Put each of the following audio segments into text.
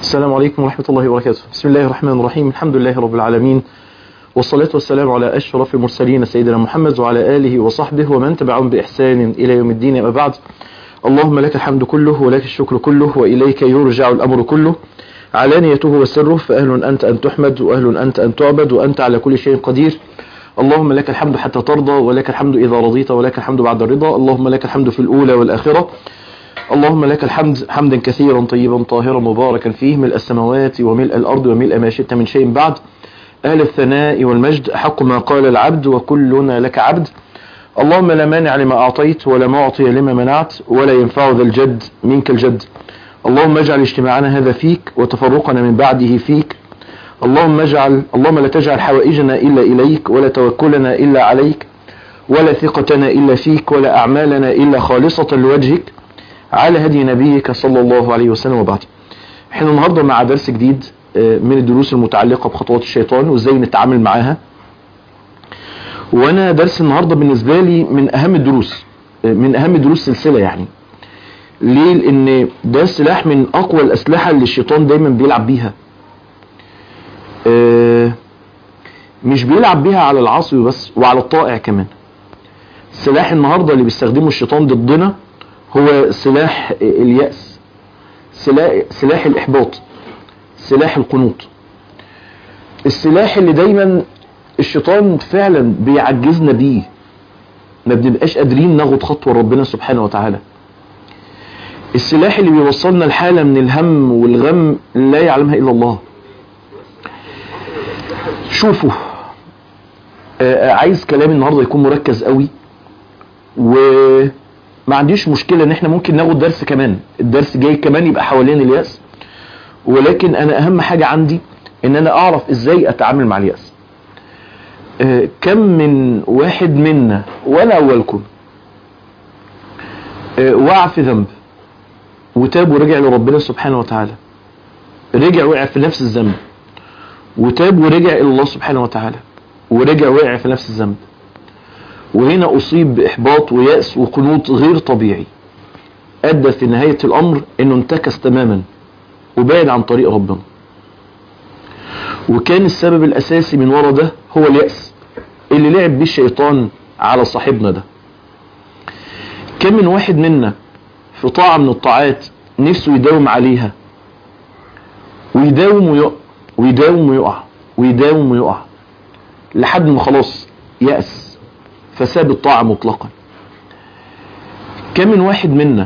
السلام عليكم ورحمة الله وبركاته بسم الله الرحمن الرحيم الحمد لله رب العالمين والصلاة والسلام على أشرف المرسلين سيدنا محمد وعلى آله وصحبه ومن تبعهم بإحسان إلى يوم الدين أما بعد اللهم لك الحمد كله ولك الشكر كله وإليك يرجع الأمر كله علانيته وسره فأهل أنت أن تحمد وأهل أنت أن تعبد وأنت على كل شيء قدير اللهم لك الحمد حتى ترضى ولك الحمد إذا رضيت ولك الحمد بعد الرضا اللهم لك الحمد في الأولى والآخرة اللهم لك الحمد حمدا كثيرا طيبا طاهرا مباركا فيه ملء السماوات وملء الأرض وملء ما شئت من شيء بعد أهل الثناء والمجد حق ما قال العبد وكلنا لك عبد اللهم لا مانع لما أعطيت ولا معطي لما منعت ولا ينفع ذا الجد منك الجد اللهم اجعل اجتماعنا هذا فيك وتفرقنا من بعده فيك اللهم اجعل اللهم لا تجعل حوائجنا إلا إليك ولا توكلنا إلا عليك ولا ثقتنا إلا فيك ولا أعمالنا إلا خالصة لوجهك على هدي نبيك صلى الله عليه وسلم وبعد احنا النهاردة مع درس جديد من الدروس المتعلقة بخطوات الشيطان وازاي نتعامل معاها وانا درس النهاردة بالنسبة لي من اهم الدروس من اهم دروس سلسلة يعني ليه لان ده سلاح من اقوى الاسلحة اللي الشيطان دايما بيلعب بيها مش بيلعب بيها على العاصي بس وعلى الطائع كمان سلاح النهاردة اللي بيستخدمه الشيطان ضدنا هو سلاح اليأس سلاح, سلاح الإحباط سلاح القنوط السلاح اللي دايما الشيطان فعلا بيعجزنا بيه ما بنبقاش قادرين ناخد خطوة ربنا سبحانه وتعالى السلاح اللي بيوصلنا لحالة من الهم والغم لا يعلمها إلا الله شوفوا آه عايز كلامي النهاردة يكون مركز قوي وما عنديش مشكلة ان احنا ممكن ناخد درس كمان الدرس جاي كمان يبقى حوالين اليأس ولكن انا اهم حاجة عندي ان انا اعرف ازاي اتعامل مع اليأس آه كم من واحد منا وانا اولكم آه وقع في ذنب وتاب ورجع لربنا سبحانه وتعالى رجع وقع في نفس الذنب وتاب ورجع الى الله سبحانه وتعالى ورجع وقع في نفس الذنب وهنا اصيب باحباط ويأس وقنوط غير طبيعي ادى في نهاية الامر انه انتكس تماما وبعد عن طريق ربنا وكان السبب الاساسي من ورا ده هو اليأس اللي لعب بيه الشيطان على صاحبنا ده كم من واحد منا في طاعة من الطاعات نفسه يداوم عليها ويداوم ويقع ويداوم ويقع ويداوم ويقع لحد ما خلاص يأس فساب الطاعة مطلقا كم من واحد منا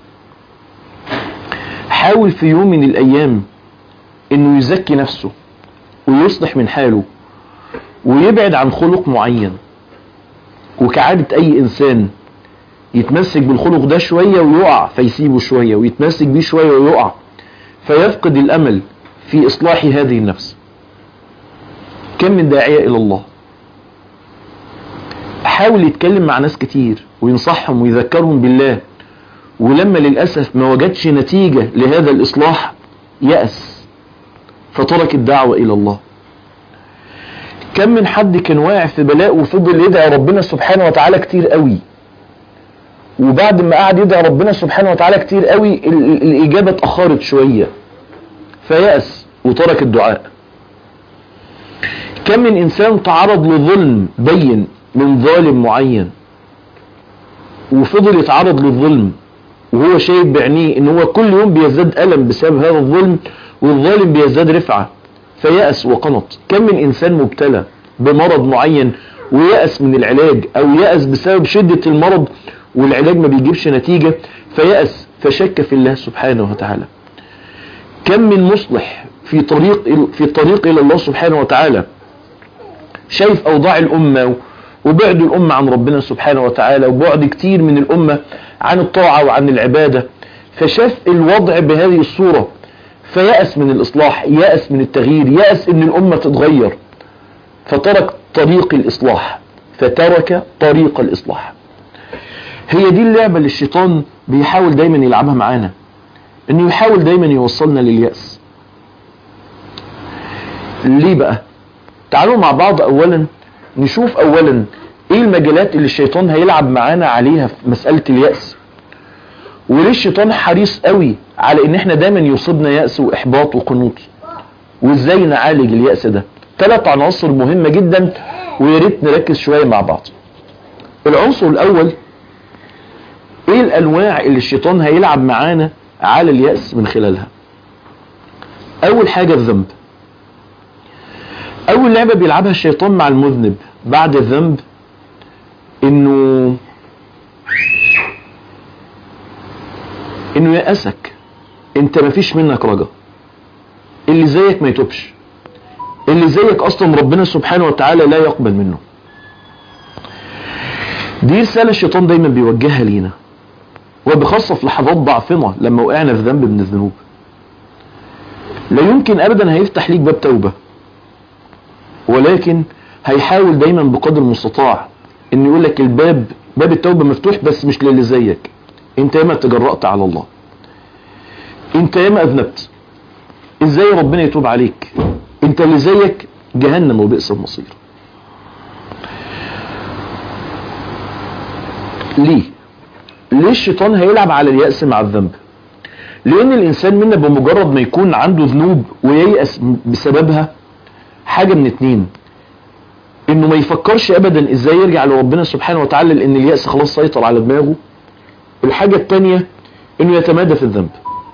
حاول في يوم من الأيام انه يزكي نفسه ويصلح من حاله ويبعد عن خلق معين وكعادة أي إنسان يتمسك بالخلق ده شوية ويقع فيسيبه شوية ويتمسك بيه شوية ويقع فيفقد الأمل في إصلاح هذه النفس كم من داعية إلى الله حاول يتكلم مع ناس كتير وينصحهم ويذكرهم بالله ولما للأسف ما وجدش نتيجة لهذا الإصلاح يأس فترك الدعوة إلى الله كم من حد كان واقع في بلاء وفضل يدعي ربنا سبحانه وتعالى كتير قوي وبعد ما قعد يدعي ربنا سبحانه وتعالى كتير قوي الإجابة اتأخرت شوية فيأس وترك الدعاء كم من إنسان تعرض لظلم بين من ظالم معين وفضل يتعرض للظلم وهو شايف بعينيه ان هو كل يوم بيزداد ألم بسبب هذا الظلم والظالم بيزداد رفعة فيأس وقنط كم من إنسان مبتلى بمرض معين ويأس من العلاج أو يأس بسبب شدة المرض والعلاج ما بيجيبش نتيجة فيأس فشك في الله سبحانه وتعالى كم من مصلح في طريق في الطريق إلى الله سبحانه وتعالى شايف أوضاع الأمة وبعد الأمة عن ربنا سبحانه وتعالى وبعد كتير من الأمة عن الطاعة وعن العبادة فشاف الوضع بهذه الصورة فيأس من الإصلاح يأس من التغيير يأس ان الأمة تتغير فترك طريق الإصلاح فترك طريق الإصلاح هي دي اللعبة اللي الشيطان بيحاول دايما يلعبها معانا انه يحاول دايما يوصلنا لليأس ليه بقى تعالوا مع بعض اولا نشوف اولا ايه المجالات اللي الشيطان هيلعب معانا عليها في مسألة اليأس وليه الشيطان حريص قوي على ان احنا دايما يصيبنا يأس واحباط وقنوط وازاي نعالج اليأس ده ثلاث عناصر مهمة جدا ويا ريت نركز شوية مع بعض العنصر الاول ايه الانواع اللي الشيطان هيلعب معانا على اليأس من خلالها اول حاجة الذنب اول لعبة بيلعبها الشيطان مع المذنب بعد الذنب انه انه يأسك انت مفيش منك رجا اللي زيك ما يتوبش اللي زيك اصلا ربنا سبحانه وتعالى لا يقبل منه دي رسالة الشيطان دايما بيوجهها لينا وبخاصة في لحظات ضعفنا لما وقعنا في ذنب من الذنوب لا يمكن ابدا هيفتح ليك باب توبة ولكن هيحاول دايما بقدر المستطاع ان يقول لك الباب باب التوبة مفتوح بس مش للي زيك انت ياما تجرأت على الله انت ياما اذنبت ازاي ربنا يتوب عليك انت اللي زيك جهنم وبئس المصير ليه ليه الشيطان هيلعب على اليأس مع الذنب لان الانسان منا بمجرد ما يكون عنده ذنوب وييأس بسببها حاجة من اتنين انه ما يفكرش ابدا ازاي يرجع لربنا سبحانه وتعالى لان اليأس خلاص سيطر على دماغه الحاجة التانية انه يتمادى في الذنب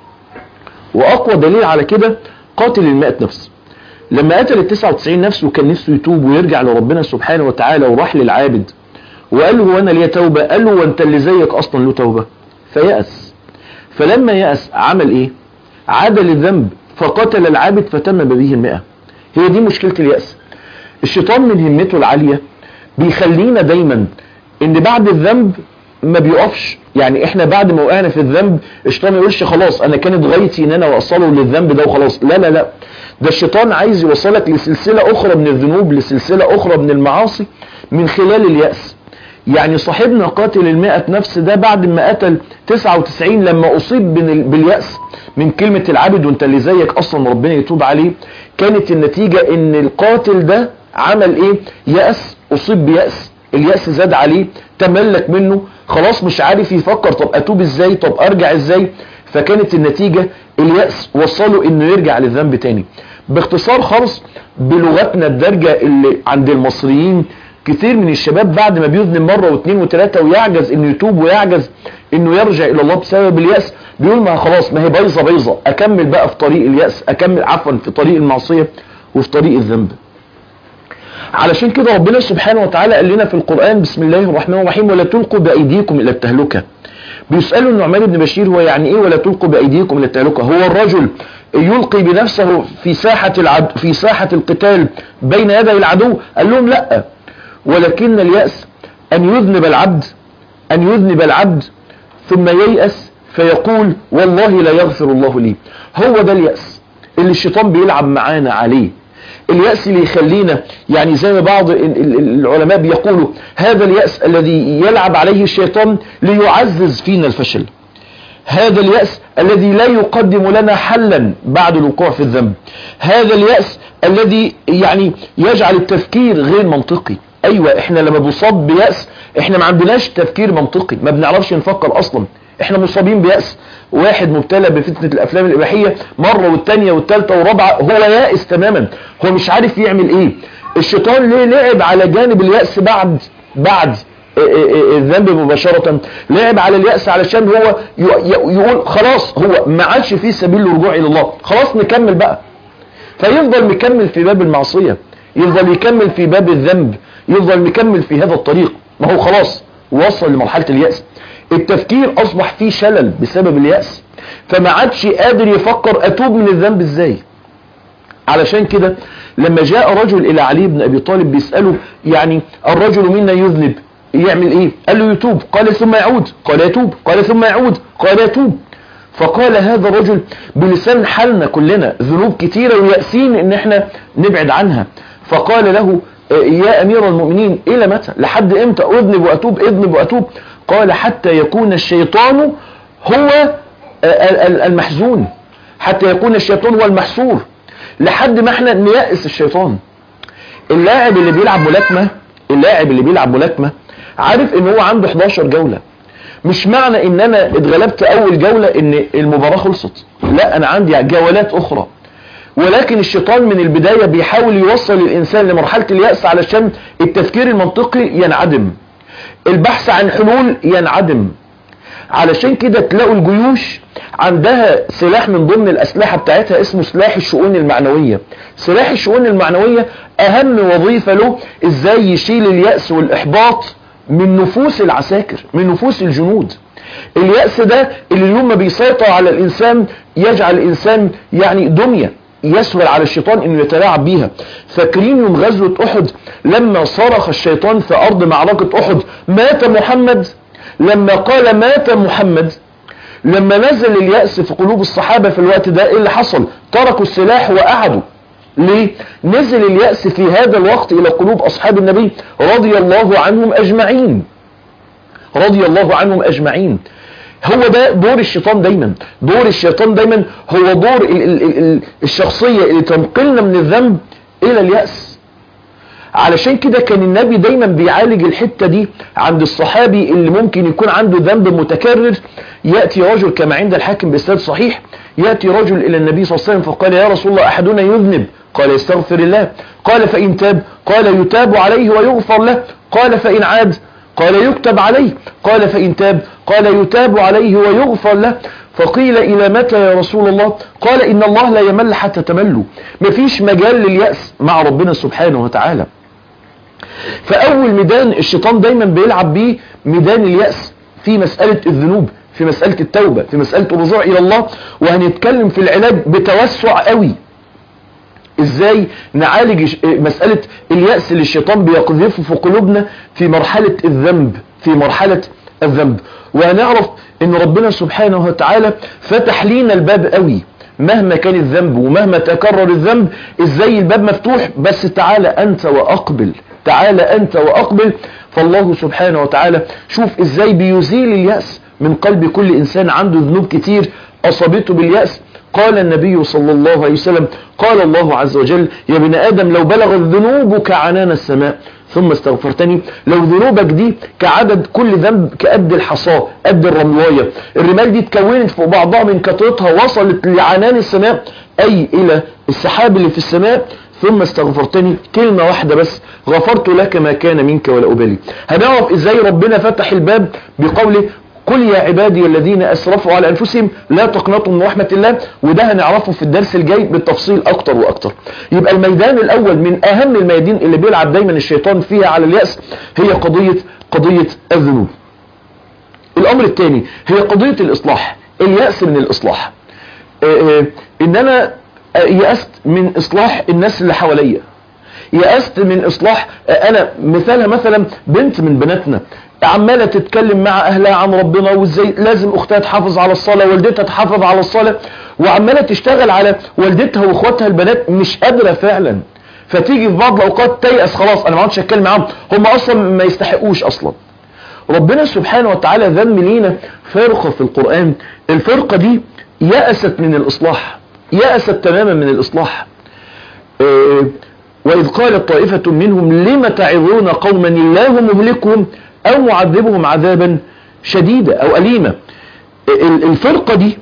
واقوى دليل على كده قاتل المئة نفس لما قتل ال 99 نفس وكان نفسه يتوب ويرجع لربنا سبحانه وتعالى وراح للعابد وقال له وانا ليا توبة قال له وانت اللي زيك اصلا له توبة فيأس فلما يأس عمل ايه عاد للذنب فقتل العابد فتم به المئة هي دي مشكلة اليأس الشيطان من همته العالية بيخلينا دايما ان بعد الذنب ما بيقفش يعني احنا بعد ما وقعنا في الذنب الشيطان ما يقولش خلاص انا كانت غايتي ان انا اوصله للذنب ده وخلاص لا لا لا ده الشيطان عايز يوصلك لسلسلة اخرى من الذنوب لسلسلة اخرى من المعاصي من خلال اليأس يعني صاحبنا قاتل المئة نفس ده بعد ما قتل 99 لما اصيب باليأس من كلمة العبد وانت اللي زيك اصلا ربنا يتوب عليه كانت النتيجة ان القاتل ده عمل ايه يأس اصيب بيأس اليأس زاد عليه تملك منه خلاص مش عارف يفكر طب اتوب ازاي طب ارجع ازاي فكانت النتيجة اليأس وصله انه يرجع للذنب تاني باختصار خالص بلغتنا الدرجة اللي عند المصريين كتير من الشباب بعد ما بيذنب مرة واثنين وثلاثة ويعجز انه يتوب ويعجز انه يرجع الى الله بسبب اليأس بيقول ما خلاص ما هي بايظة بايظة اكمل بقى في طريق اليأس اكمل عفوا في طريق المعصية وفي طريق الذنب علشان كده ربنا سبحانه وتعالى قال لنا في القرآن بسم الله الرحمن الرحيم ولا تلقوا بأيديكم إلى التهلكة بيسألوا النعمان بن بشير هو يعني ايه ولا تلقوا بأيديكم إلى التهلكة هو الرجل يلقي بنفسه في ساحة العد في ساحة القتال بين يدي العدو قال لهم لا ولكن اليأس أن يذنب العبد أن يذنب العبد ثم ييأس فيقول والله لا يغفر الله لي هو ده اليأس اللي الشيطان بيلعب معانا عليه اليأس اللي يخلينا يعني زي ما بعض العلماء بيقولوا هذا اليأس الذي يلعب عليه الشيطان ليعزز فينا الفشل هذا اليأس الذي لا يقدم لنا حلا بعد الوقوع في الذنب هذا اليأس الذي يعني يجعل التفكير غير منطقي ايوه احنا لما بنصاب بيأس احنا ما عندناش تفكير منطقي ما بنعرفش نفكر اصلا احنا مصابين بيأس واحد مبتلى بفتنة الافلام الاباحية مرة والتانية والتالتة والرابعة هو يائس تماما هو مش عارف يعمل ايه الشيطان ليه لعب على جانب اليأس بعد بعد الذنب مباشرة لعب على اليأس علشان هو يقول خلاص هو ما عادش فيه سبيل للرجوع الى الله خلاص نكمل بقى فيفضل مكمل في باب المعصية يفضل يكمل في باب الذنب يفضل مكمل في هذا الطريق ما هو خلاص وصل لمرحلة اليأس التفكير اصبح فيه شلل بسبب اليأس فما عادش قادر يفكر اتوب من الذنب ازاي علشان كده لما جاء رجل الى علي بن ابي طالب بيسأله يعني الرجل منا يذنب يعمل ايه قال له يتوب قال ثم يعود قال يتوب قال ثم يعود قال يتوب فقال هذا الرجل بلسان حالنا كلنا ذنوب كتيرة ويأسين ان احنا نبعد عنها فقال له يا امير المؤمنين الى متى لحد امتى اذنب واتوب اذنب واتوب قال حتى يكون الشيطان هو المحزون حتى يكون الشيطان هو المحصور لحد ما احنا نيأس الشيطان اللاعب اللي بيلعب ملاكمة اللاعب اللي بيلعب ملاكمة عارف ان هو عنده 11 جولة مش معنى ان انا اتغلبت اول جولة ان المباراة خلصت لا انا عندي جولات اخرى ولكن الشيطان من البداية بيحاول يوصل الانسان لمرحلة اليأس علشان التفكير المنطقي ينعدم البحث عن حلول ينعدم علشان كده تلاقوا الجيوش عندها سلاح من ضمن الأسلحة بتاعتها اسمه سلاح الشؤون المعنوية سلاح الشؤون المعنوية أهم وظيفة له إزاي يشيل اليأس والإحباط من نفوس العساكر من نفوس الجنود اليأس ده اللي لما بيسيطر على الإنسان يجعل الإنسان يعني دمية يسهل على الشيطان انه يتلاعب بيها فاكرين يوم غزوة احد لما صرخ الشيطان في ارض معركة احد مات محمد لما قال مات محمد لما نزل اليأس في قلوب الصحابة في الوقت ده ايه اللي حصل تركوا السلاح وقعدوا ليه نزل اليأس في هذا الوقت الى قلوب اصحاب النبي رضي الله عنهم اجمعين رضي الله عنهم اجمعين هو ده دور الشيطان دايما دور الشيطان دايما هو دور ال ال ال الشخصية اللي تنقلنا من الذنب الى اليأس علشان كده كان النبي دايما بيعالج الحتة دي عند الصحابي اللي ممكن يكون عنده ذنب متكرر يأتي رجل كما عند الحاكم بإسناد صحيح يأتي رجل إلى النبي صلى الله عليه وسلم فقال يا رسول الله أحدنا يذنب قال يستغفر الله قال فإن تاب قال يتاب عليه ويغفر له قال فإن عاد قال يكتب عليه قال فإن تاب قال يتاب عليه ويغفر له فقيل إلى متى يا رسول الله قال إن الله لا يمل حتى تملوا مفيش مجال لليأس مع ربنا سبحانه وتعالى فأول ميدان الشيطان دايما بيلعب بيه ميدان اليأس في مسألة الذنوب في مسألة التوبة في مسألة الرجوع إلى الله وهنتكلم في العلاج بتوسع قوي ازاي نعالج مسألة اليأس اللي الشيطان بيقذفه في قلوبنا في مرحلة الذنب في مرحلة الذنب وهنعرف ان ربنا سبحانه وتعالى فتح لينا الباب قوي مهما كان الذنب ومهما تكرر الذنب ازاي الباب مفتوح بس تعالى انت واقبل تعالى انت واقبل فالله سبحانه وتعالى شوف ازاي بيزيل اليأس من قلب كل انسان عنده ذنوب كتير اصابته باليأس قال النبي صلى الله عليه وسلم قال الله عز وجل يا ابن آدم لو بلغت ذنوبك عنان السماء ثم استغفرتني لو ذنوبك دي كعدد كل ذنب كقد الحصاة قد الرملاية الرمال دي اتكونت فوق بعضها من كترتها وصلت لعنان السماء أي إلى السحاب اللي في السماء ثم استغفرتني كلمة واحدة بس غفرت لك ما كان منك ولا أبالي هنعرف ازاي ربنا فتح الباب بقوله قل يا عبادي الذين أسرفوا على أنفسهم لا تقنطوا من رحمة الله وده هنعرفه في الدرس الجاي بالتفصيل أكتر وأكتر يبقى الميدان الأول من أهم الميادين اللي بيلعب دايما الشيطان فيها على اليأس هي قضية قضية الذنوب الأمر الثاني هي قضية الإصلاح اليأس من الإصلاح آه إن أنا يأست من إصلاح الناس اللي حواليا يأست من إصلاح أنا مثالها مثلا بنت من بناتنا عمالة تتكلم مع أهلها عن ربنا وإزاي لازم أختها تحافظ على الصلاة والدتها تحافظ على الصلاة وعمالة تشتغل على والدتها وإخواتها البنات مش قادرة فعلا فتيجي في بعض الأوقات تيأس خلاص أنا ما عادش أتكلم معاهم هم أصلا ما يستحقوش أصلا ربنا سبحانه وتعالى ذم لينا فرقة في القرآن الفرقة دي يأست من الإصلاح يأست تماما من الإصلاح اه وإذ قالت طائفة منهم لم تعظون قوما الله مهلكهم أو معذبهم عذابا شديدا أو أليما الفرقة دي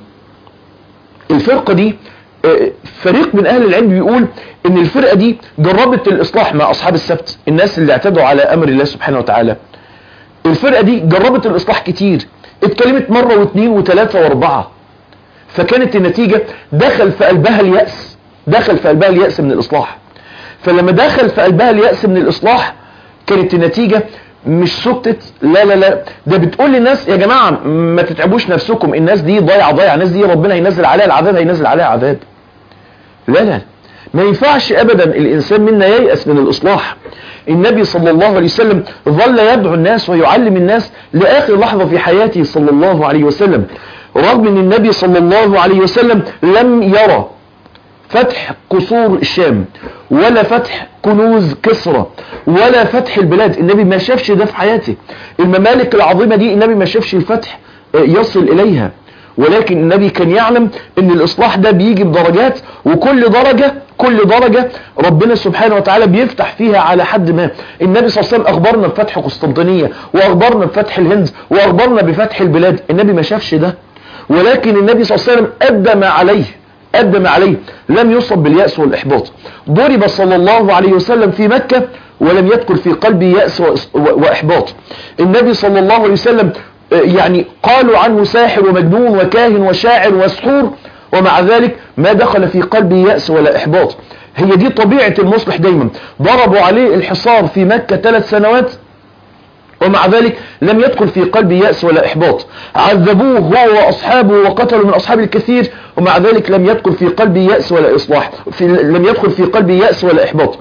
الفرقة دي فريق من أهل العلم بيقول إن الفرقة دي جربت الإصلاح مع أصحاب السبت الناس اللي اعتدوا على أمر الله سبحانه وتعالى الفرقة دي جربت الإصلاح كتير اتكلمت مرة واثنين وثلاثة واربعة فكانت النتيجة دخل في قلبها اليأس دخل في قلبها اليأس من الإصلاح فلما دخل في قلبها اليأس من الإصلاح كانت النتيجة مش سكتت لا لا لا ده بتقول للناس يا جماعة ما تتعبوش نفسكم الناس دي ضايعة ضايعة الناس دي ربنا هينزل عليها العذاب هينزل عليها عذاب لا لا ما ينفعش ابدا الانسان منا ييأس من الاصلاح النبي صلى الله عليه وسلم ظل يدعو الناس ويعلم الناس لاخر لحظة في حياته صلى الله عليه وسلم رغم ان النبي صلى الله عليه وسلم لم يرى فتح قصور الشام ولا فتح كنوز كسرى ولا فتح البلاد النبي ما شافش ده في حياته الممالك العظيمة دي النبي ما شافش الفتح يصل إليها ولكن النبي كان يعلم ان الاصلاح ده بيجي بدرجات وكل درجة كل درجة ربنا سبحانه وتعالى بيفتح فيها على حد ما النبي صلى الله عليه وسلم اخبرنا بفتح قسطنطينية واخبرنا بفتح الهند واخبرنا بفتح البلاد النبي ما شافش ده ولكن النبي صلى الله عليه وسلم ادى ما عليه ادى ما عليه لم يصب باليأس والاحباط ضرب صلى الله عليه وسلم في مكة ولم يدخل في قلبي يأس واحباط النبي صلى الله عليه وسلم يعني قالوا عنه ساحر ومجنون وكاهن وشاعر وسحور ومع ذلك ما دخل في قلبي يأس ولا إحباط هي دي طبيعة المصلح دايما ضربوا عليه الحصار في مكة ثلاث سنوات ومع ذلك لم يدخل في قلبي يأس ولا إحباط عذبوه هو وأصحابه وقتلوا من أصحاب الكثير ومع ذلك لم يدخل في قلبي يأس ولا إصلاح في لم يدخل في قلبي يأس ولا إحباط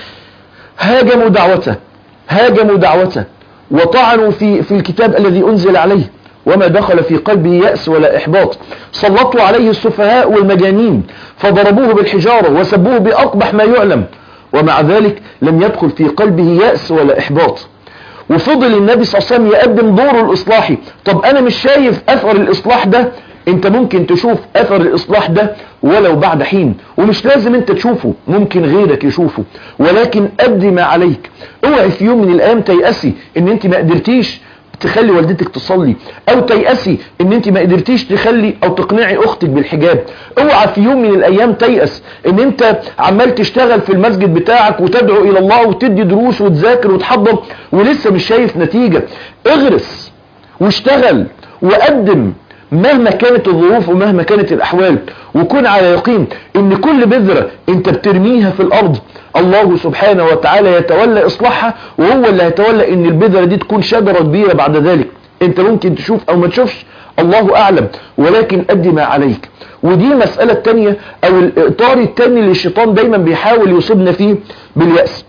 هاجموا دعوته هاجموا دعوته وطعنوا في في الكتاب الذي أنزل عليه وما دخل في قلبه يأس ولا إحباط سلطوا عليه السفهاء والمجانين فضربوه بالحجارة وسبوه بأقبح ما يعلم ومع ذلك لم يدخل في قلبه يأس ولا إحباط وفضل النبي صلى الله عليه وسلم يقدم دوره الإصلاحي طب أنا مش شايف أثر الإصلاح ده انت ممكن تشوف اثر الاصلاح ده ولو بعد حين ومش لازم انت تشوفه ممكن غيرك يشوفه ولكن ادي ما عليك اوعي في يوم من الايام تيأسي ان انت ما قدرتيش تخلي والدتك تصلي او تيأسي ان انت ما قدرتيش تخلي او تقنعي اختك بالحجاب اوعى في يوم من الايام تيأس ان انت عمال تشتغل في المسجد بتاعك وتدعو الى الله وتدي دروس وتذاكر وتحضر ولسه مش شايف نتيجة اغرس واشتغل وقدم مهما كانت الظروف ومهما كانت الأحوال وكن على يقين ان كل بذرة انت بترميها في الأرض الله سبحانه وتعالى يتولى إصلاحها وهو اللي هيتولى ان البذرة دي تكون شجرة كبيرة بعد ذلك انت ممكن تشوف او ما تشوفش الله أعلم ولكن أدي ما عليك ودي مسألة تانية او الإطار التاني اللي الشيطان دايما بيحاول يصيبنا فيه باليأس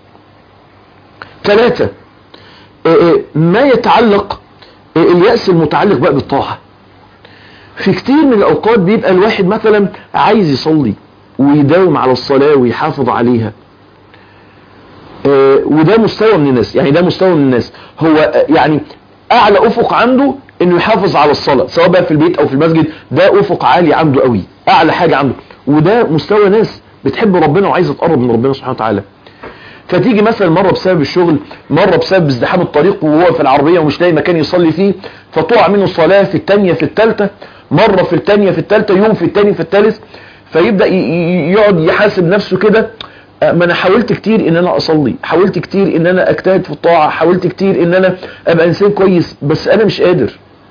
ثلاثة ما يتعلق اليأس المتعلق بقى بالطاعة في كتير من الأوقات بيبقى الواحد مثلا عايز يصلي ويداوم على الصلاة ويحافظ عليها آه وده مستوى من الناس يعني ده مستوى من الناس هو يعني أعلى أفق عنده إنه يحافظ على الصلاة سواء بقى في البيت أو في المسجد ده أفق عالي عنده قوي أعلى حاجة عنده وده مستوى ناس بتحب ربنا وعايزة تقرب من ربنا سبحانه وتعالى فتيجي مثلا مرة بسبب الشغل مرة بسبب ازدحام الطريق وهو في العربية ومش لاقي مكان يصلي فيه فتقع منه الصلاة في الثانية في الثالثة مرة في الثانية في الثالثة يوم في الثاني في الثالث فيبدأ يقعد يحاسب نفسه كده ما انا حاولت كتير ان انا اصلي حاولت كتير ان انا اجتهد في الطاعة حاولت كتير ان انا ابقى انسان كويس بس انا مش قادر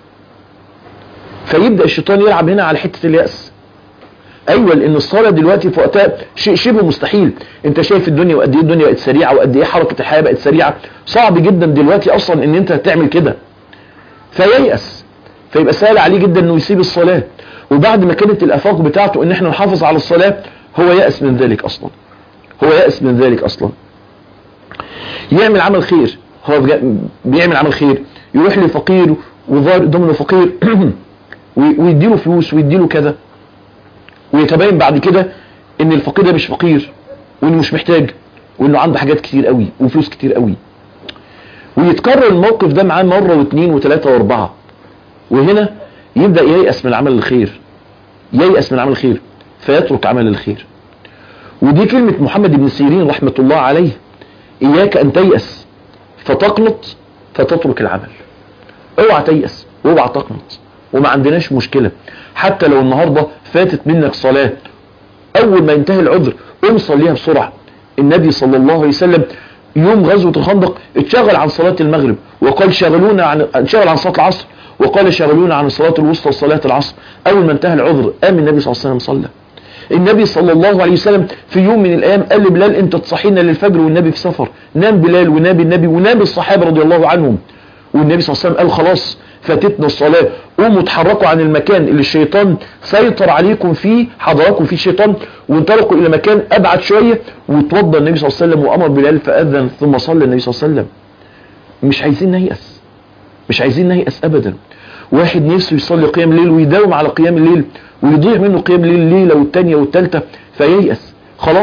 فيبدأ الشيطان يلعب هنا على حتة اليأس ايوه لان الصلاة دلوقتي في وقتها شيء شبه مستحيل انت شايف الدنيا وقد ايه الدنيا بقت سريعة وقد ايه حركة الحياة بقت سريعة صعب جدا دلوقتي اصلا ان انت تعمل كده فييأس فيبقى سهل عليه جدا انه يسيب الصلاة وبعد ما كانت الافاق بتاعته ان احنا نحافظ على الصلاة هو يأس من ذلك اصلا هو يأس من ذلك اصلا يعمل عمل خير هو بيعمل عمل خير يروح لفقير وظاهر قدامه فقير ويديله فلوس ويديله كذا ويتبين بعد كده ان الفقير ده مش فقير وانه مش محتاج وانه عنده حاجات كتير قوي وفلوس كتير قوي ويتكرر الموقف ده معاه مرة واثنين وثلاثة واربعة وهنا يبدأ ييأس من عمل الخير ييأس من عمل الخير فيترك عمل الخير ودي كلمة محمد بن سيرين رحمة الله عليه إياك أن تيأس فتقنط فتترك العمل اوعى تيأس واوعى تقنط وما عندناش مشكلة حتى لو النهاردة فاتت منك صلاة أول ما ينتهي العذر قوم صليها بسرعة النبي صلى الله عليه وسلم يوم غزوة الخندق اتشغل عن صلاة المغرب وقال شغلونا عن انشغل عن صلاة العصر وقال شغلونا عن الصلاة الوسطى وصلاة العصر أول ما انتهى العذر قام النبي صلى الله عليه وسلم صلى النبي صلى الله عليه وسلم في يوم من الأيام قال لبلال انت تصحينا للفجر والنبي في سفر نام بلال ونام النبي ونام الصحابة رضي الله عنهم والنبي صلى الله عليه وسلم قال خلاص فاتتنا الصلاة قوموا اتحركوا عن المكان اللي الشيطان سيطر عليكم فيه حضراتكم فيه الشيطان وانطلقوا الى مكان ابعد شوية وتوضى النبي صلى الله عليه وسلم وامر بلال فاذن ثم صلى النبي صلى الله عليه وسلم مش عايزين نيأس مش عايزين نيأس ابدا واحد نفسه يصلي قيام الليل ويداوم على قيام الليل ويضيع منه قيام الليل ليلة والتانية والتالتة فييأس خلاص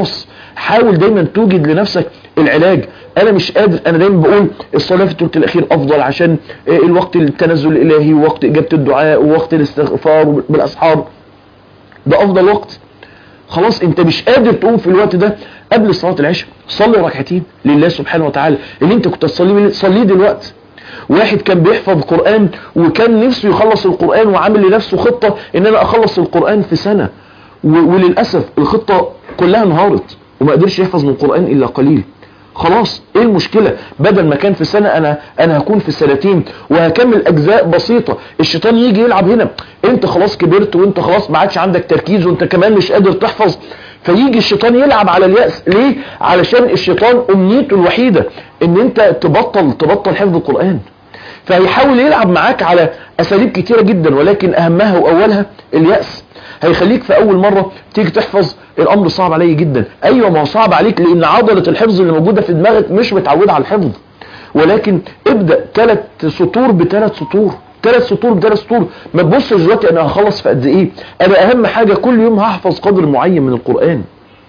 حاول دايما توجد لنفسك العلاج انا مش قادر انا دايما بقول الصلاه في الثلث الاخير افضل عشان آه، الوقت التنزل الالهي ووقت اجابه الدعاء ووقت الاستغفار بالاسحار ده افضل وقت خلاص انت مش قادر تقوم في الوقت ده قبل صلاه العشاء صلي ركعتين لله سبحانه وتعالى اللي انت كنت تصليه صليه دلوقتي واحد كان بيحفظ قرآن وكان نفسه يخلص القرآن وعامل لنفسه خطة ان انا اخلص القرآن في سنة و- وللأسف الخطة كلها انهارت وما قدرش يحفظ من القرآن الا قليل خلاص ايه المشكلة بدل ما كان في سنة انا انا هكون في سنتين وهكمل اجزاء بسيطة الشيطان يجي يلعب هنا انت خلاص كبرت وانت خلاص ما عادش عندك تركيز وانت كمان مش قادر تحفظ فيجي الشيطان يلعب على اليأس ليه علشان الشيطان امنيته الوحيدة ان انت تبطل تبطل حفظ القرآن فهيحاول يلعب معاك على اساليب كتيرة جدا ولكن اهمها واولها اليأس هيخليك في اول مرة تيجي تحفظ الامر صعب علي جدا ايوه ما هو صعب عليك لان عضلة الحفظ اللي موجودة في دماغك مش متعودة على الحفظ ولكن ابدأ ثلاث سطور بثلاث سطور ثلاث سطور بثلاث سطور ما تبصش دلوقتي انا هخلص في قد ايه انا اهم حاجة كل يوم هحفظ قدر معين من القرآن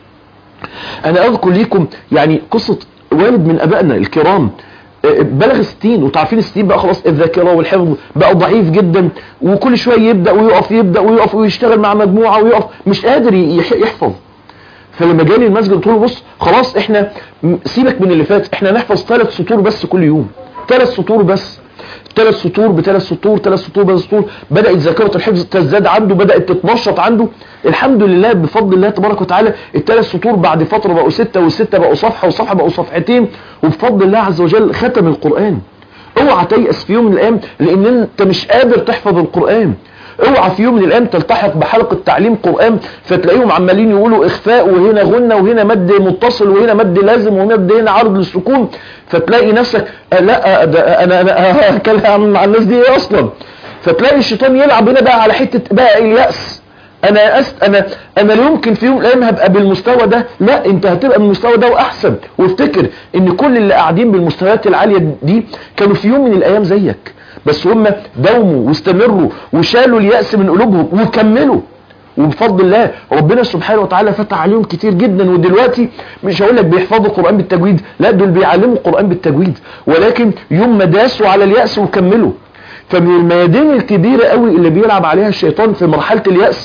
انا اذكر ليكم يعني قصة والد من ابائنا الكرام آه، بلغ الستين وتعرفين الستين بقى خلاص الذاكرة والحفظ بقى ضعيف جدا وكل شوية يبدأ ويقف يبدأ ويقف ويشتغل مع مجموعة ويقف مش قادر يح- يحفظ فلما جالي المسجد قلت له بص خلاص احنا م- سيبك من اللي فات احنا نحفظ ثلاث سطور بس كل يوم ثلاث سطور بس ثلاث سطور بثلاث سطور ثلاث سطور بثلاث سطور بدأت ذاكرة الحفظ تزداد عنده بدأت تتنشط عنده الحمد لله بفضل الله تبارك وتعالى الثلاث سطور بعد فترة بقوا ستة والستة بقوا صفحة وصفحة بقوا صفحتين وبفضل الله عز وجل ختم القرآن اوعى تيأس في يوم من الايام لان انت مش قادر تحفظ القرآن اوعى في يوم من الايام تلتحق بحلقة تعليم قرآن فتلاقيهم عمالين يقولوا اخفاء وهنا غنى وهنا مد متصل وهنا مد لازم وهنا مد هنا عرض للسكون فتلاقي نفسك آه لا آه ده انا انا هتكلم مع الناس دي ايه اصلا فتلاقي الشيطان يلعب هنا بقى على حتة بقى اليأس انا يأست انا انا لا يمكن في يوم من الايام هبقى بالمستوى ده لا انت هتبقى بالمستوى ده واحسن وافتكر ان كل اللي قاعدين بالمستويات العالية دي كانوا في يوم من الايام زيك بس هم داوموا واستمروا وشالوا اليأس من قلوبهم وكملوا وبفضل الله ربنا سبحانه وتعالى فتح عليهم كتير جدا ودلوقتي مش هقول لك بيحفظوا القرآن بالتجويد لا دول بيعلموا القرآن بالتجويد ولكن يوم ما داسوا على اليأس وكملوا فمن الميادين الكبيرة قوي اللي بيلعب عليها الشيطان في مرحلة اليأس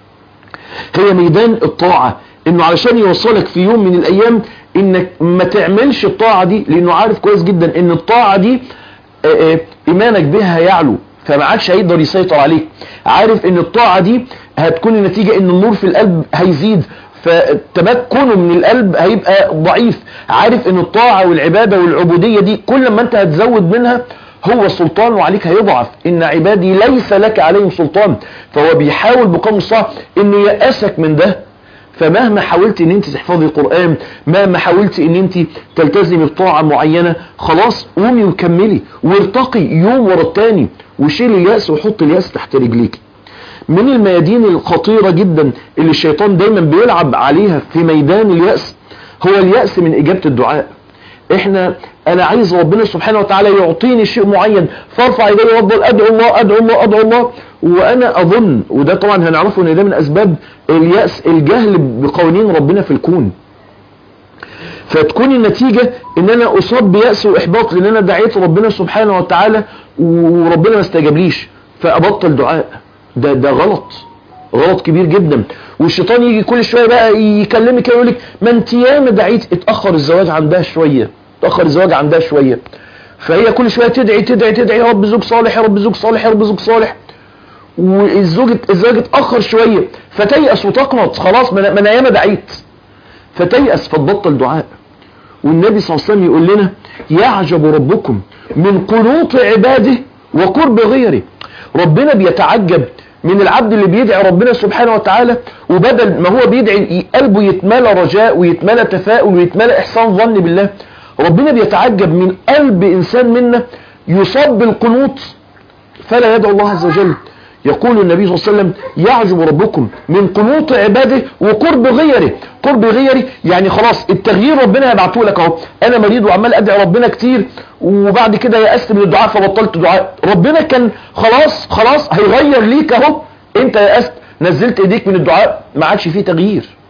هي ميدان الطاعة انه علشان يوصلك في يوم من الايام انك ما تعملش الطاعة دي لانه عارف كويس جدا ان الطاعة دي آه، آه، ايمانك بها يعلو فما عادش هيقدر يسيطر عليك عارف ان الطاعة دي هتكون النتيجة ان النور في القلب هيزيد فتمكنه من القلب هيبقى ضعيف عارف ان الطاعة والعبادة والعبودية دي كل ما انت هتزود منها هو سلطانه عليك هيضعف ان عبادي ليس لك عليهم سلطان فهو بيحاول بقوم الصعب انه يأسك من ده فمهما حاولت ان انت تحفظي القرآن مهما حاولت ان انت تلتزمي بطاعة معينة خلاص قومي وكملي وارتقي يوم ورا التاني وشيل اليأس وحط اليأس تحت رجليك من الميادين الخطيرة جدا اللي الشيطان دايما بيلعب عليها في ميدان اليأس هو اليأس من إجابة الدعاء احنا انا عايز ربنا سبحانه وتعالى يعطيني شيء معين فارفع يدي وافضل ادعو الله ادعو الله ادعو الله وانا اظن وده طبعا هنعرفه ان ده من اسباب اليأس الجهل بقوانين ربنا في الكون فتكون النتيجة ان انا اصاب بيأس واحباط لان انا دعيت ربنا سبحانه وتعالى وربنا ما استجابليش فابطل دعاء ده ده غلط غلط كبير جدا والشيطان يجي كل شويه بقى يكلمك كده يقول لك ما انت ياما دعيت اتاخر الزواج عندها شويه اتاخر الزواج عندها شويه فهي كل شويه تدعي تدعي تدعي يا رب زوج صالح يا رب زوج صالح يا رب زوج صالح والزوج الزواج اتاخر شويه فتيأس وتقنط خلاص ما انا ما أنا ياما دعيت فتيأس فتبطل دعاء والنبي صلى الله عليه وسلم يقول لنا يعجب ربكم من قنوط عباده وقرب غيره ربنا بيتعجب من العبد اللي بيدعي ربنا سبحانه وتعالى وبدل ما هو بيدعي قلبه يتملى رجاء ويتملى تفاؤل ويتملى احسان ظن بالله ربنا بيتعجب من قلب انسان منا يصاب بالقنوط فلا يدعو الله عز وجل يقول النبي صلى الله عليه وسلم يعجب ربكم من قنوط عباده وقرب غيره قرب غيره يعني خلاص التغيير ربنا هيبعته لك اهو انا مريض وعمال ادعي ربنا كتير وبعد كده يأست من الدعاء فبطلت دعاء ربنا كان خلاص خلاص هيغير ليك اهو انت يأست نزلت ايديك من الدعاء ما عادش فيه تغيير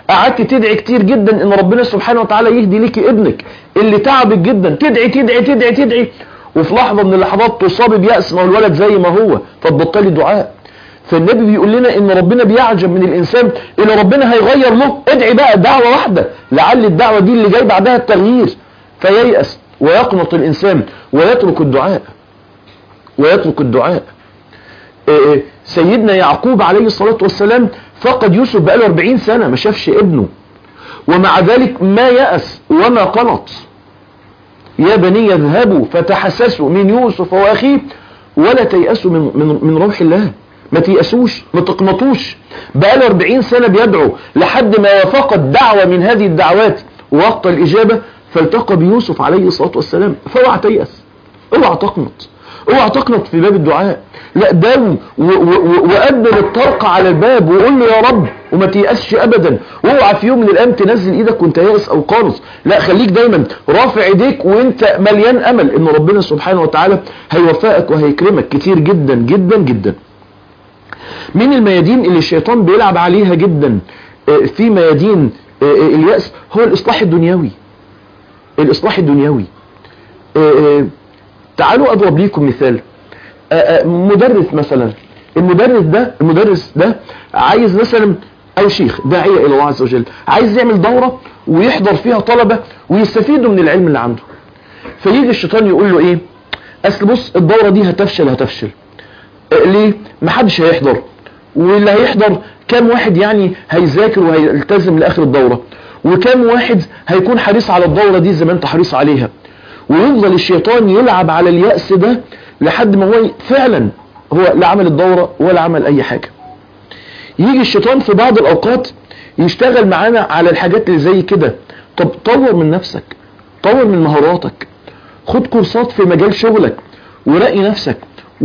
قعدت تدعي كتير جدا ان ربنا سبحانه وتعالى يهدي ليكي ابنك اللي تعبك جدا تدعي تدعي تدعي تدعي وفي لحظة من اللحظات تصاب بيأس ما هو الولد زي ما هو فتبطلي دعاء فالنبي بيقول لنا ان ربنا بيعجب من الانسان اللي ربنا هيغير له ادعي بقى دعوة واحدة لعل الدعوة دي اللي جاي بعدها التغيير فييأس ويقنط الانسان ويترك الدعاء ويترك الدعاء إيه سيدنا يعقوب عليه الصلاة والسلام فقد يوسف بقاله 40 سنة ما شافش ابنه ومع ذلك ما يأس وما قنط يا بني اذهبوا فتحسسوا من يوسف واخيه ولا تيأسوا من, من, من روح الله ما تيأسوش ما تقنطوش بقاله 40 سنة بيدعو لحد ما وافقت دعوة من هذه الدعوات وقت الإجابة فالتقى بيوسف عليه الصلاة والسلام فاوعى تيأس اوعى تقنط اوعى تقنط في باب الدعاء لا داوم وقدم الطرق على الباب وقول له يا رب وما تيأسش ابدا واوعى في يوم من الايام تنزل ايدك وانت يائس او قانص لا خليك دايما رافع ايديك وانت مليان امل ان ربنا سبحانه وتعالى هيوفقك وهيكرمك كتير جدا جدا جدا من الميادين اللي الشيطان بيلعب عليها جدا في ميادين اليأس هو الاصلاح الدنيوي الاصلاح الدنيوي تعالوا اضرب ليكم مثال مدرس مثلا المدرس ده المدرس ده عايز مثلا او شيخ داعية الى الله عز وجل عايز يعمل دورة ويحضر فيها طلبة ويستفيدوا من العلم اللي عنده فيجي الشيطان يقول له ايه اصل بص الدورة دي هتفشل هتفشل ليه محدش هيحضر واللي هيحضر كام واحد يعني هيذاكر وهيلتزم لاخر الدورة وكام واحد هيكون حريص على الدورة دي زي ما انت حريص عليها ويفضل الشيطان يلعب على اليأس ده لحد ما هو فعلا هو لا عمل الدورة ولا عمل اي حاجة يجي الشيطان في بعض الاوقات يشتغل معانا على الحاجات اللي زي كده طب طور من نفسك طور من مهاراتك خد كورسات في مجال شغلك ورقي نفسك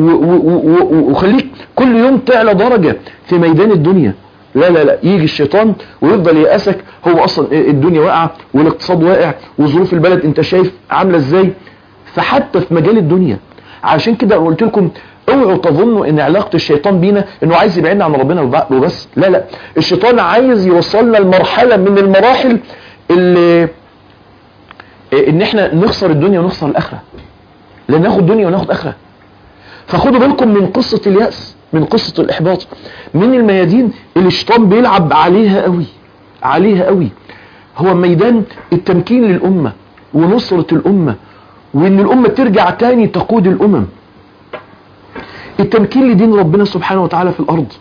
وخليك كل يوم تعلى درجة في ميدان الدنيا لا لا لا يجي الشيطان ويفضل يأسك هو اصلا الدنيا واقعة والاقتصاد واقع وظروف البلد انت شايف عاملة ازاي فحتى في مجال الدنيا عشان كده قلت لكم اوعوا تظنوا ان علاقة الشيطان بينا انه عايز يبعدنا عن ربنا وبس لا لا الشيطان عايز يوصلنا لمرحلة من المراحل اللي ان احنا نخسر الدنيا ونخسر الاخرة لان ناخد دنيا وناخد اخرة فخدوا بالكم من قصة اليأس من قصة الاحباط من الميادين اللي الشيطان بيلعب عليها قوي عليها قوي هو ميدان التمكين للأمة ونصرة الأمة وان الأمة ترجع تاني تقود الأمم التمكين لدين ربنا سبحانه وتعالى في الأرض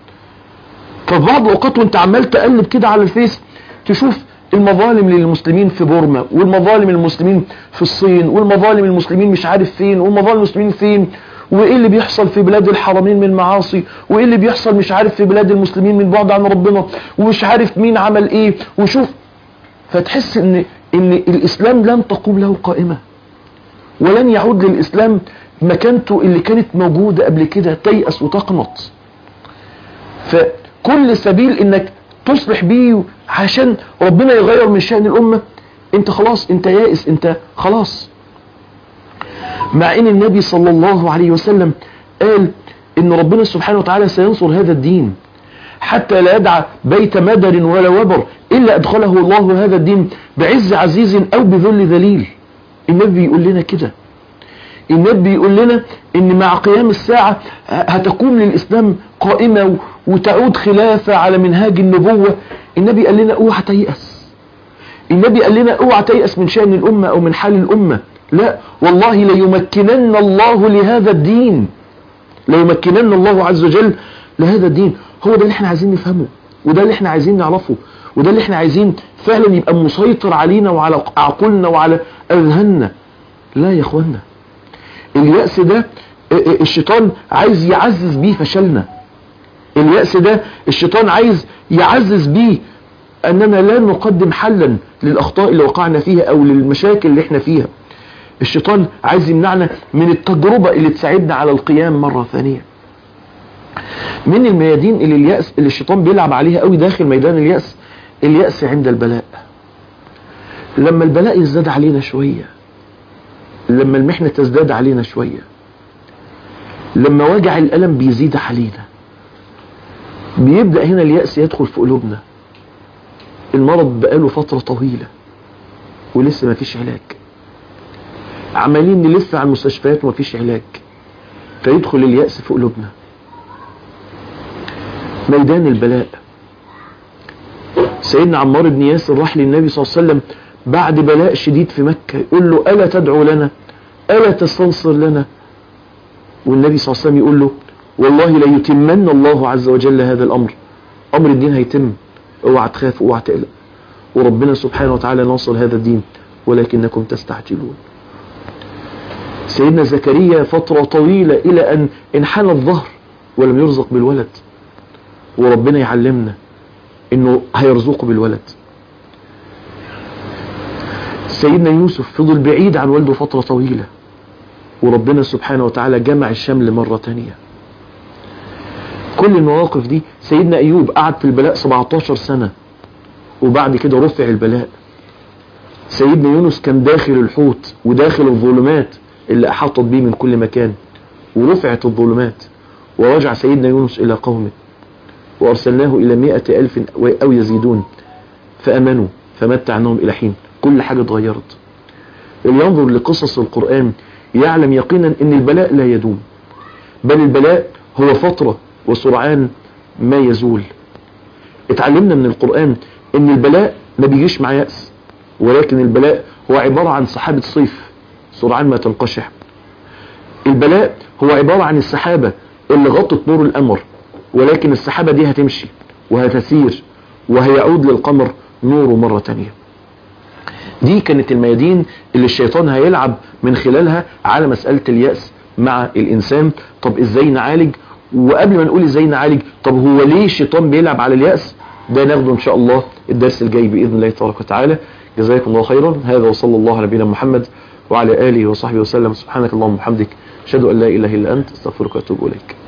ففي بعض الأوقات وانت عمال تقلب كده على الفيس تشوف المظالم للمسلمين في بورما والمظالم المسلمين في الصين والمظالم المسلمين مش عارف فين والمظالم المسلمين فين وايه اللي بيحصل في بلاد الحرمين من معاصي وايه اللي بيحصل مش عارف في بلاد المسلمين من بعد عن ربنا ومش عارف مين عمل ايه وشوف فتحس ان ان الاسلام لن تقوم له قائمة ولن يعود للاسلام مكانته اللي كانت موجودة قبل كده تيأس وتقنط فكل سبيل انك تصلح بيه عشان ربنا يغير من شأن الامة انت خلاص انت يائس انت خلاص مع ان النبي صلى الله عليه وسلم قال ان ربنا سبحانه وتعالى سينصر هذا الدين حتى لا يدع بيت مدر ولا وبر إلا أدخله الله هذا الدين بعز عزيز أو بذل ذليل النبي يقول لنا كده النبي يقول لنا ان مع قيام الساعة هتكون للإسلام قائمة وتعود خلافة على منهاج النبوة النبي قال لنا اوعى تيأس النبي قال لنا اوعى تيأس من شأن الأمة أو من حال الأمة لا والله ليمكنن الله لهذا الدين ليمكنن الله عز وجل لهذا الدين هو ده اللي احنا عايزين نفهمه وده اللي احنا عايزين نعرفه وده اللي احنا عايزين فعلا يبقى مسيطر علينا وعلى عقولنا وعلى اذهاننا لا يا اخوانا اليأس ده الشيطان عايز يعزز بيه فشلنا اليأس ده الشيطان عايز يعزز بيه اننا لا نقدم حلا للاخطاء اللي وقعنا فيها او للمشاكل اللي احنا فيها الشيطان عايز يمنعنا من التجربة اللي تساعدنا على القيام مرة ثانية من الميادين اللي اليأس اللي الشيطان بيلعب عليها قوي داخل ميدان اليأس اليأس عند البلاء لما البلاء يزداد علينا شوية لما المحنة تزداد علينا شوية لما وجع الألم بيزيد علينا بيبدأ هنا اليأس يدخل في قلوبنا المرض بقاله فترة طويلة ولسه ما فيش علاج عمالين نلف على المستشفيات وما فيش علاج فيدخل اليأس في قلوبنا ميدان البلاء سيدنا عمار بن ياسر راح للنبي صلى الله عليه وسلم بعد بلاء شديد في مكة يقول له ألا تدعو لنا ألا تستنصر لنا والنبي صلى الله عليه وسلم يقول له والله لا يتمن الله عز وجل هذا الأمر أمر الدين هيتم اوعى تخاف اوعى تقلق وربنا سبحانه وتعالى ناصر هذا الدين ولكنكم تستعجلون سيدنا زكريا فترة طويلة إلى أن انحنى الظهر ولم يرزق بالولد وربنا يعلمنا انه هيرزقه بالولد سيدنا يوسف فضل بعيد عن والده فترة طويلة وربنا سبحانه وتعالى جمع الشمل مرة تانية كل المواقف دي سيدنا ايوب قعد في البلاء 17 سنة وبعد كده رفع البلاء سيدنا يونس كان داخل الحوت وداخل الظلمات اللي احاطت بيه من كل مكان ورفعت الظلمات ورجع سيدنا يونس الى قومه وارسلناه الى مئة الف او يزيدون فامنوا فمتعناهم الى حين كل حاجة اتغيرت اللي ينظر لقصص القرآن يعلم يقينا ان البلاء لا يدوم بل البلاء هو فترة وسرعان ما يزول اتعلمنا من القرآن ان البلاء ما بيجيش مع يأس ولكن البلاء هو عبارة عن سحابة صيف سرعان ما تنقشع البلاء هو عبارة عن السحابة اللي غطت نور القمر ولكن السحابة دي هتمشي وهتسير وهيعود للقمر نوره مرة تانية دي كانت الميادين اللي الشيطان هيلعب من خلالها على مسألة اليأس مع الإنسان طب إزاي نعالج وقبل ما نقول إزاي نعالج طب هو ليه الشيطان بيلعب على اليأس ده ناخده إن شاء الله الدرس الجاي بإذن الله تبارك وتعالى جزاكم الله خيرا هذا وصلى الله على نبينا محمد وعلى آله وصحبه وسلم سبحانك اللهم وبحمدك أشهد أن لا إله إلا أنت استغفرك وأتوب إليك